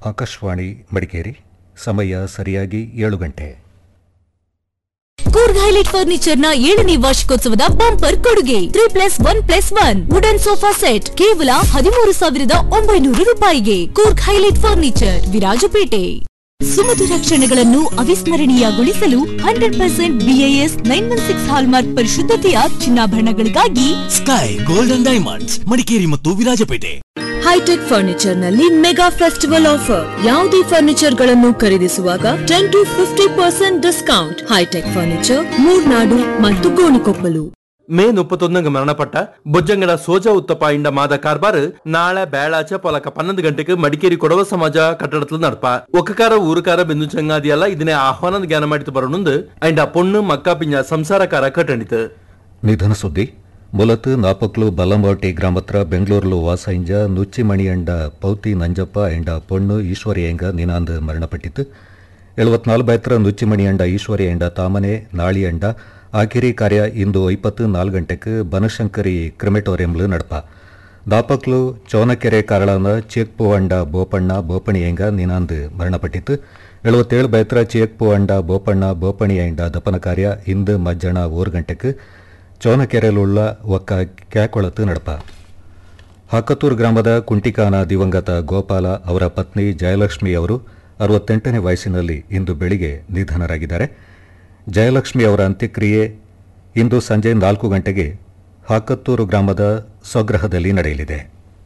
ಆಕಾಶವಾಣಿ ಮಡಿಕೇರಿ ಸಮಯ ಸರಿಯಾಗಿ ಏಳು ಗಂಟೆ ಕೂರ್ಗ್ ಹೈಲೈಟ್ ಫರ್ನಿಚರ್ ನ ಏಳನೇ ವಾರ್ಷಿಕೋತ್ಸವದ ಬಂಪರ್ ಕೊಡುಗೆ three plus one plus one wooden sofa set ಕೇವಲ ಹದಿಮೂರು ಸಾವಿರದ ಒಂಬೈನೂರು ರೂಪಾಯಿಗೆ ಕೂರ್ಗ್ ಹೈಲೈಟ್ ಫರ್ನಿಚರ್ ವಿರಾಜಪೇಟೆ ಸುಮಧುರ ಕ್ಷಣಗಳನ್ನು ಅವಿಸ್ಮರಣೀಯಗೊಳಿಸಲು hundred percent BIS nine one six hallmark ಪರಿಶುದ್ಧತೆಯ ಚಿನ್ನಾಭರಣಗಳಿಗಾಗಿ ಸ್ಕೈ ಗೋಲ್ಡನ್ ಡೈಮಂಡ್ಸ್ ಮಡಿಕೇರಿ ಮತ್ತು ವಿರಾಜಪೇಟೆ ಹೈಟೆಕ್ ಫರ್ನಿಚರ್ ನಲ್ಲಿ ಮೆಗಾ ಫೆಸ್ಟಿವಲ್ ಆಫರ್ ಯಾವುದೇ ಫರ್ನಿಚರ್ ಗಳನ್ನು ಖರೀದಿಸುವಾಗ ten to fifty percent discount hitech furniture Murnad ಮತ್ತು ಗೋಣಿಕೊಪ್ಪಲು ಮೇ ಮುಪ್ಪತ್ತೊಂದಂಗ ಮರಣಪಟ್ಟ ಬೊಜ್ಜಂಗಡ ಸೋಜಾ ಉತ್ತಪ ಇಂಡ ಮಾದ ಕಾರ್ಬಾರ್ ನಾಳೆ ಬೇಳಾಚ ಪೊಲಕ ಪನ್ನೊಂದು ಗಂಟೆಗೆ ಮಡಿಕೇರಿ ಕೊಡವ ಸಮಾಜ ಕಟ್ಟಡத்துல ನಡಪ ಒಕ್ಕಕಾರ ಊರುಕಾರ ಬೆಂದು ಚಂಗಾದಿಯಲ್ಲ ಇದನ್ನೇ ಆಹ್ವಾನದ ಜ್ಞಾನ ಮಾಡಿತು ಬರೋಣಂದು ಅಂಡ ಪೊಣ್ಣು ಮಕ್ಕ ಪಿಂಜ ಸಂಸಾರಕಾರ ಕಟ್ಟಣಿತು ನಿಧನ ಸುದ್ದಿ ಮೂಲತ್ ನಾಪಕ್ಲು ಬಲ್ಲಂಬೋಟಿ ಗ್ರಾಮತ್ರ ಬೆಂಗಳೂರುಲು ವಾಸ ಇಂಜ ನುಚ್ಚಿಮಣಿ ಎಂಡ ಪೌತಿ ನಂಜಪ್ಪ ಎಂಡ ಪೊಣ್ಣು ಈಶ್ವರಿ ಎಂಗ ನಿನಾಂದ್ ಮರಣಪಟ್ಟಿತು ಎಳುವತ್ನಾಲ್ಕು ಬೈತ್ರ ನುಚ್ಚಿಮಣಿ ಎಂಡ ಈಶ್ವರಿ ಎಂಡ ತಾಮನೆ ನಾಳಿ ಎಂಡ ಆಕಿರಿ ಕಾರ್ಯ ಇಂದು ಇಪ್ಪತ್ತು ನಾಲ್ಕು ಗಂಟೆಗೆ ಬನಶಂಕರಿ ಕ್ರಿಮೆಟೋರಿಯಂಲು ನಡಪ ದಾಪಕ್ಲು ಚೋನಕೆರೆ ಕಾರಳನ ಚೇಕ್ಪು ಅಂಡ ಬೋಪಣ್ಣ ಬೋಪಣಿ ಎಂಗ ನಿನಾಂದ್ ಮರಣಪಟ್ಟಿತು ಎಳುವತ್ತೇಳು ಬೈತ್ರ ಚೇಕ್ಪು ಅಂಡ ಬೋಪಣ್ಣ ಬೋಪಣಿ ಎಂಡ ದಪನ ಕಾರ್ಯ ಇಂದು ಮಧ್ಯಾಹ್ನ ಮೂರು ಗಂಟೆಗೆ ಚೋನಕೆರೆಯಲ್ಳುಳ್ಳ ಒಕ್ಕ ಕ್ಯಾಕೊಳತು ನಡಪ ಹಾಕತ್ತೂರು ಗ್ರಾಮದ ಕುಂಟಿಕಾನ ದಿವಂಗತ ಗೋಪಾಲ ಅವರ ಪತ್ನಿ ಜಯಲಕ್ಷ್ಮಿ ಅವರು ಅರವತ್ತೆಂಟನೇ ವಯಸ್ಸಿನಲ್ಲಿ ಇಂದು ಬೆಳಿಗ್ಗೆ ನಿಧನರಾಗಿದ್ದಾರೆ ಜಯಲಕ್ಷ್ಮಿ ಅವರ ಅಂತ್ಯಕ್ರಿಯೆ ಇಂದು ಸಂಜೆ ನಾಲ್ಕು ಗಂಟೆಗೆ ಹಾಕತ್ತೂರು ಗ್ರಾಮದ ಸ್ವಗೃಹದಲ್ಲಿ ನಡೆಯಲಿದೆ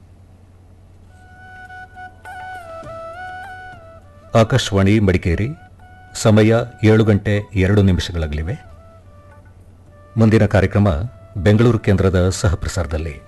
ಆಕಾಶವಾಣಿ ಮಡಿಕೇರಿ ಸಮಯ ಏಳು ಗಂಟೆ ಎರಡು ನಿಮಿಷಗಳಾಗಲಿವೆ ಮುಂದಿನ ಕಾರ್ಯಕ್ರಮ ಬೆಂಗಳೂರು ಕೇಂದ್ರದ ಸಹಪ್ರಸಾರದಲ್ಲಿ